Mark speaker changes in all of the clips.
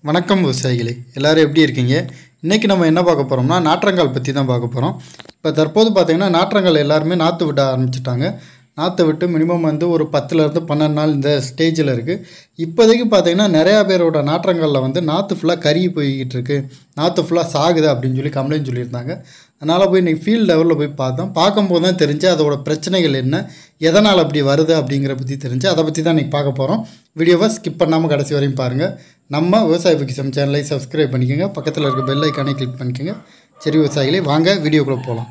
Speaker 1: வணக்கம் விவசாயிகளே எல்லாரும் எப்படி இருக்கீங்க இன்றைக்கி நம்ம என்ன பார்க்க போகிறோம்னா நாற்றங்கால் பற்றி தான் பார்க்க போகிறோம் இப்போ தற்போது பார்த்திங்கன்னா நாற்றங்கால் எல்லாருமே நாற்று விட ஆரம்பிச்சிட்டாங்க நாற்று விட்டு மினிமம் வந்து ஒரு பத்துலேருந்து பன்னெண்டு நாள் இந்த ஸ்டேஜில் இருக்குது இப்போதைக்கு பார்த்தீங்கன்னா நிறையா பேரோட நாற்றங்காலில் வந்து நாற்று ஃபுல்லாக கருகி போய்கிட்டு இருக்கு நாற்று ஃபுல்லாக சாகுது அப்படின்னு சொல்லி கம்ப்ளைண்ட் சொல்லியிருந்தாங்க அதனால் போய் இன்றைக்கி ஃபீல்ட் லெவலில் போய் பார்த்தோம் பார்க்கும்போது தான் தெரிஞ்சு அதோட பிரச்சனைகள் என்ன எதனால் அப்படி வருது அப்படிங்கிற பற்றி தெரிஞ்சு அதை பற்றி தான் இன்றைக்கி பார்க்க போகிறோம் வீடியோவை ஸ்கிப் பண்ணாமல் கடைசி வரையும் பாருங்கள் நம்ம விவசாய பொக்கிஷம் சேனலை சப்ஸ்கிரைப் பண்ணிக்கோங்க பக்கத்தில் இருக்க பெல் ஐக்கானை கிளிக் பண்ணிக்கோங்க சரி விவசாயிகளே வாங்க வீடியோக்குள்ளே போகலாம்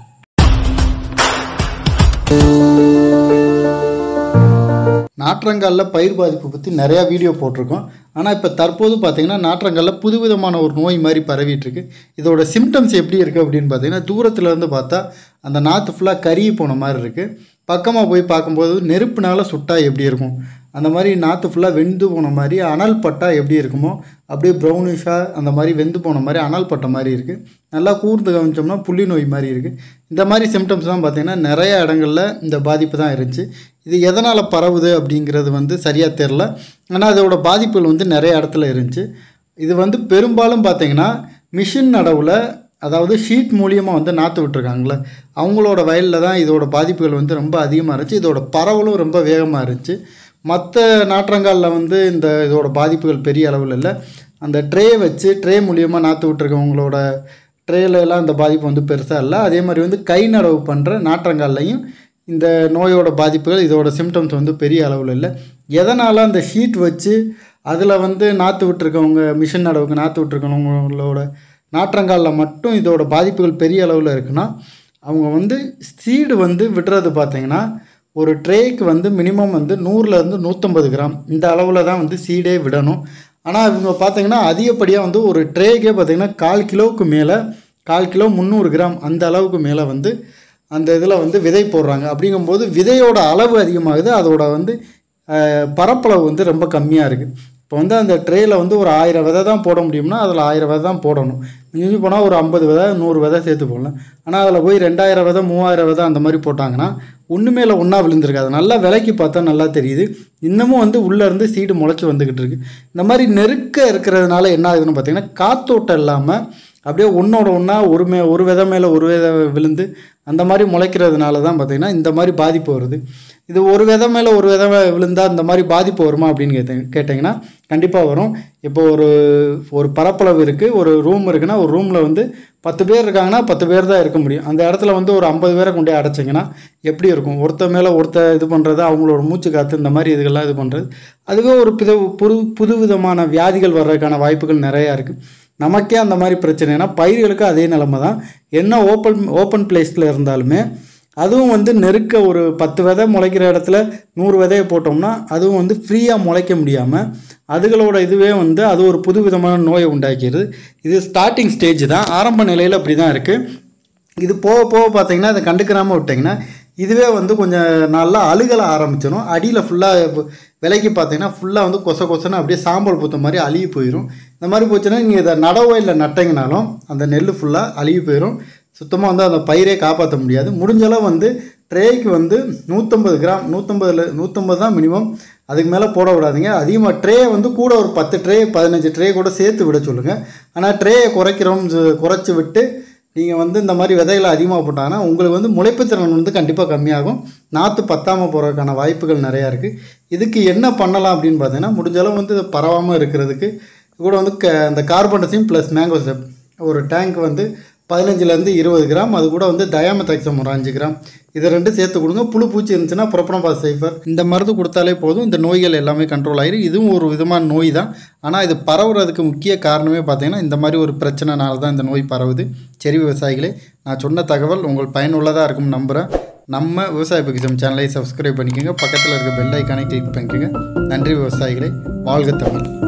Speaker 1: நாற்றங்காலில் பயிர் பாதிப்பு பற்றி நிறையா வீடியோ போட்டிருக்கோம் ஆனால் இப்போ தற்போது பார்த்திங்கன்னா நாற்றங்காலில் புதுவிதமான ஒரு நோய் மாதிரி பரவிட்டு இருக்கு இதோட சிம்டம்ஸ் எப்படி இருக்குது அப்படின்னு பார்த்தீங்கன்னா தூரத்துல இருந்து பார்த்தா அந்த நாற்று ஃபுல்லாக கருகி போன மாதிரி இருக்குது பக்கமாக போய் பார்க்கும்போது நெருப்புனால சுட்டா எப்படி இருக்கும் அந்த மாதிரி நாற்று ஃபுல்லாக வெந்து போன மாதிரி அனல் பட்டா எப்படி இருக்குமோ அப்படியே ப்ரௌனிஷாக அந்த மாதிரி வெந்து போன மாதிரி அனல் பட்ட மாதிரி இருக்குது நல்லா கூர்ந்து கவனிச்சோம்னா புள்ளி நோய் மாதிரி இருக்குது இந்த மாதிரி சிம்டம்ஸ் தான் பார்த்திங்கன்னா நிறைய இடங்களில் இந்த பாதிப்பு தான் இருந்துச்சு இது எதனால் பரவுது அப்படிங்கிறது வந்து சரியாக தெரில ஆனால் அதோட பாதிப்புகள் வந்து நிறைய இடத்துல இருந்துச்சு இது வந்து பெரும்பாலும் பார்த்திங்கன்னா மிஷின் நடவில் அதாவது ஷீட் மூலியமாக வந்து நாற்று விட்டுருக்காங்களே அவங்களோட வயலில் தான் இதோட பாதிப்புகள் வந்து ரொம்ப அதிகமாக இருந்துச்சு இதோட பரவலும் ரொம்ப வேகமாக இருந்துச்சு மற்ற நாற்றங்காலில் வந்து இந்த இதோட பாதிப்புகள் பெரிய அளவில் இல்லை அந்த ட்ரே வச்சு ட்ரே மூலியமாக நாற்று விட்டுருக்கவங்களோட ட்ரேல எல்லாம் இந்த பாதிப்பு வந்து பெருசாக இல்லை அதே மாதிரி வந்து கை நடவு பண்ணுற நாற்றங்கால்லையும் இந்த நோயோட பாதிப்புகள் இதோட சிம்டம்ஸ் வந்து பெரிய அளவில் இல்லை எதனால் அந்த ஷீட் வச்சு அதில் வந்து நாற்று விட்டுருக்கவங்க மிஷின் நடவுக்கு நாற்று விட்டுருக்கவங்களோட நாற்றங்காலில் மட்டும் இதோட பாதிப்புகள் பெரிய அளவில் இருக்குன்னா அவங்க வந்து சீடு வந்து விடுறது பார்த்தீங்கன்னா ஒரு ட்ரேக்கு வந்து மினிமம் வந்து நூறுலேருந்து நூற்றம்பது கிராம் இந்த அளவில் தான் வந்து சீடே விடணும் ஆனால் இவங்க பார்த்தீங்கன்னா அதிகப்படியாக வந்து ஒரு ட்ரேக்கே பார்த்தீங்கன்னா கால் கிலோவுக்கு மேலே கால் கிலோ முந்நூறு கிராம் அந்த அளவுக்கு மேலே வந்து அந்த இதில் வந்து விதை போடுறாங்க அப்படிங்கும்போது விதையோட அளவு அதிகமாகுது அதோட வந்து அஹ், பரப்பளவு வந்து ரொம்ப கம்மியாக இருக்குது இப்போ வந்து அந்த ட்ரேயில் வந்து ஒரு ஆயிரம் விதை தான் போட முடியும்னா அதில் ஆயிரம் விதை தான் போடணும் மிஞ்சி போனால் ஒரு ஐம்பது விதை நூறு விதை சேர்த்து போடலாம் ஆனால் அதில் போய் ரெண்டாயிரம் விதை மூவாயிரம் விதை அந்த மாதிரி போட்டாங்கன்னா ஒன்று மேலே ஒன்றா விழுந்திருக்காது நல்லா விலைக்கு பார்த்தா நல்லா தெரியுது இன்னமும் வந்து உள்ளேருந்து சீடு முளைச்சி வந்துக்கிட்டு இருக்கு இந்த மாதிரி நெருக்க இருக்கிறதுனால என்ன ஆகுதுன்னு பார்த்தீங்கன்னா காத்தோட்டம் இல்லாமல் அப்படியே ஒன்றோட ஒன்றா ஒரு மே ஒரு விதை மேலே ஒரு விதை விழுந்து அந்த மாதிரி முளைக்கிறதுனால தான் பார்த்திங்கன்னா இந்த மாதிரி பாதிப்பு வருது இது ஒரு விதை மேலே ஒரு விதை விழுந்தால் இந்த மாதிரி பாதிப்பு வருமா அப்படின்னு கேட்ட கேட்டிங்கன்னா கண்டிப்பாக வரும் இப்போ ஒரு ஒரு பரப்பளவு இருக்குது ஒரு ரூம் இருக்குன்னா ஒரு ரூமில் வந்து பத்து பேர் இருக்காங்கன்னா பத்து பேர் தான் இருக்க முடியும் அந்த இடத்துல வந்து ஒரு ஐம்பது பேரை கொண்டு போய் அடைச்சிங்கன்னா எப்படி இருக்கும் ஒருத்த மேலே ஒருத்த இது பண்ணுறது அவங்களோட மூச்சு காற்று இந்த மாதிரி இதுகள்லாம் இது பண்ணுறது அதுவே ஒரு புது புது புது விதமான வியாதிகள் வர்றதுக்கான வாய்ப்புகள் நிறையா இருக்குது நமக்கே அந்த மாதிரி பிரச்சனைனா பயிர்களுக்கு அதே நிலமை தான் என்ன ஓப்பன் ஓப்பன் பிளேஸில் இருந்தாலுமே அதுவும் வந்து நெருக்க ஒரு பத்து விதை முளைக்கிற இடத்துல நூறு விதையை போட்டோம்னா அதுவும் வந்து ஃப்ரீயாக முளைக்க முடியாமல் அதுகளோட இதுவே வந்து அது ஒரு புது விதமான நோயை உண்டாக்கிடுது இது ஸ்டார்டிங் ஸ்டேஜ் தான் ஆரம்ப நிலையில் அப்படி தான் இருக்குது இது போக போக பார்த்தீங்கன்னா அதை கண்டுக்கிறாமல் விட்டிங்கன்னா இதுவே வந்து கொஞ்சம் நல்லா அழுகல ஆரம்பிச்சிடும் அடியில் ஃபுல்லாக விலைக்கு பார்த்தீங்கன்னா ஃபுல்லாக வந்து கொச கொசன்னு அப்படியே சாம்பல் பூத்த மாதிரி அழுகி போயிடும் இந்த மாதிரி போச்சுன்னா நீங்கள் இதை நடவயில் நட்டிங்கனாலும் அந்த நெல் ஃபுல்லாக அழுகி போயிடும் சுத்தமாக வந்து அந்த பயிரே காப்பாற்ற முடியாது முடிஞ்சளவு வந்து ட்ரேக்கு வந்து நூற்றம்பது கிராம் நூற்றம்பதுல நூற்றம்பது தான் மினிமம் அதுக்கு மேலே போட விடாதீங்க அதிகமாக ட்ரே வந்து கூட ஒரு பத்து ட்ரே பதினஞ்சு ட்ரே கூட சேர்த்து விட சொல்லுங்கள் ஆனால் ட்ரேயை குறைக்கிறோம் குறைச்சி விட்டு நீங்கள் வந்து இந்த மாதிரி விதைகளை அதிகமாக போட்டாங்கன்னா உங்களுக்கு வந்து முளைப்புத்திறன் வந்து கண்டிப்பாக கம்மியாகும் நாற்று பத்தாமல் போகிறதுக்கான வாய்ப்புகள் நிறையா இருக்குது இதுக்கு என்ன பண்ணலாம் அப்படின்னு பார்த்தீங்கன்னா முடிஞ்சளவு வந்து இது பரவாமல் இருக்கிறதுக்கு கூட வந்து க அந்த கார்பன்டசிம் ப்ளஸ் மேங்கோ செப் ஒரு டேங்க் வந்து பதினஞ்சுலேருந்து இருபது கிராம் அது கூட வந்து டயாமதாக்சம் ஒரு அஞ்சு கிராம் இதை ரெண்டு சேர்த்து கொடுங்க புழு பூச்சி இருந்துச்சுன்னா புறப்பணப்பாஸ் சைஃபர் இந்த மருந்து கொடுத்தாலே போதும் இந்த நோய்கள் எல்லாமே கண்ட்ரோல் ஆயிரும் இதுவும் ஒரு விதமான நோய் தான் ஆனால் இது பரவுறதுக்கு முக்கிய காரணமே பார்த்தீங்கன்னா இந்த மாதிரி ஒரு பிரச்சனைனால தான் இந்த நோய் பரவுது சரி விவசாயிகளே நான் சொன்ன தகவல் உங்கள் பயனுள்ளதாக இருக்கும் நம்புகிறேன் நம்ம விவசாய பகிசம் சேனலை சப்ஸ்கிரைப் பண்ணிக்கோங்க பக்கத்தில் இருக்க பெல் ஐக்கானை கிளிக் பண்ணிக்கோங்க நன்றி விவசாயிகளே வாழ்க தமிழ்